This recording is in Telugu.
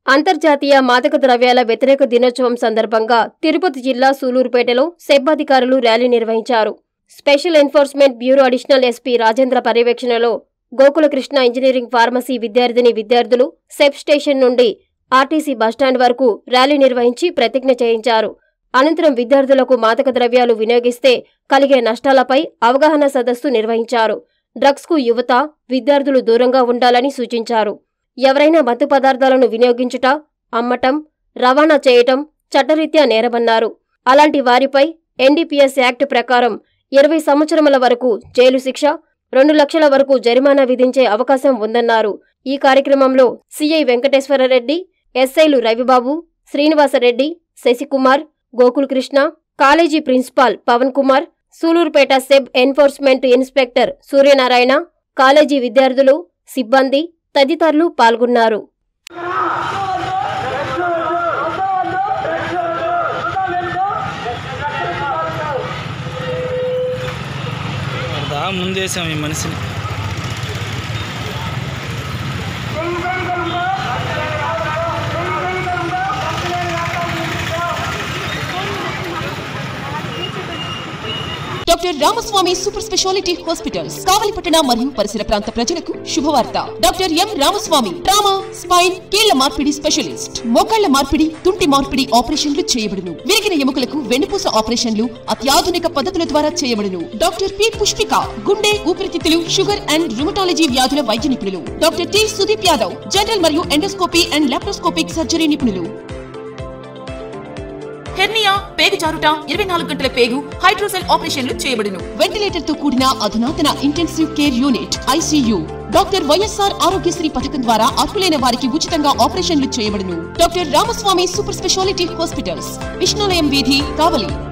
అంతర్జాతీయ మాదక ద్రవ్యాల వ్యతిరేక దినోత్సవం సందర్భంగా తిరుపతి జిల్లా సూలూరుపేటలో సెబ్ అధికారులు ర్యాలీ నిర్వహించారు special enforcement bureau additional SP Rajendra పర్యవేక్షణలో గోకులకృష్ణ ఇంజనీరింగ్ ఫార్మసీ విద్యార్థిని విద్యార్థులు సెబ్ స్టేషన్ నుండి ఆర్టీసీ బస్టాండ్ వరకు ర్యాలీ నిర్వహించి ప్రతిజ్ఞ చేయించారు అనంతరం విద్యార్థులకు మాదక ద్రవ్యాలు వినియోగిస్తే కలిగే నష్టాలపై అవగాహన సదస్సు నిర్వహించారు డ్రగ్స్కు యువత విద్యార్థులు దూరంగా ఉండాలని సూచించారు ఎవరైనా మత్తు పదార్థాలను వినియోగించుట అమ్మటం రవాణా చేయటం చట్టరీత్యా నేరమన్నారు అలాంటి వారిపై ఎన్డీపీఎస్ యాక్ట్ ప్రకారం ఇరవై సంవత్సరముల వరకు జైలు శిక్ష రెండు లక్షల వరకు జరిమానా విధించే అవకాశం ఉందన్నారు ఈ కార్యక్రమంలో సిఐ వెంకటేశ్వరరెడ్డి ఎస్ఐలు Ravibabu Srinivasa Reddy Sasikumar Gokulakrishna college principal Pavan Kumar Sullurpeta SEB enforcement inspector Suryanarayana college విద్యార్థులు సిబ్బంది తదితరులు పాల్గొన్నారు దా ముందేసాం ఈ మనిషిని doctor Ramaswamy super speciality hospitals కావలిపట్టణ మరియు పరిసర ప్రాంత ప్రజలకు శుభవార్త doctor M Ramaswamy trauma spine కీళ్ల మార్పిడి స్పెషలిస్ట్ మోకాళ్ల మార్పిడి తుంటి మార్పిడి ఆపరేషన్లు చేయబడును విరిగిన ఎముకలకు వెన్నుపూస ఆపరేషన్లు అత్యాధునిక పద్ధతుల ద్వారా చేయబడును డాక్టర్ పి పుష్పిక గుండె ఊపిరితిత్తులు షుగర్ అండ్ రుమటాలజీ వ్యాధుల వైద్య నిపుణులు doctor T Sudeep Yadav general మరియు ఎండోస్కోపీ అండ్ లాప్రోస్కోపిక్ సర్జరీ నిపుణులు హెర్నియా పేగు జారుట ఇరవై నాలుగు గంటల పేగు హైడ్రోసెల్ ఆపరేషన్లు చేయబడును వెంటిలేటర్ తో కూడిన అధునాతన intensive care unit ICU doctor YSR Arogyasri పథకం ద్వారా అర్హులైన వారికి ఉచితంగా ఆపరేషన్లు చేయబడును doctor Ramaswamy super speciality hospitals Vishnulayam వీధి కావలి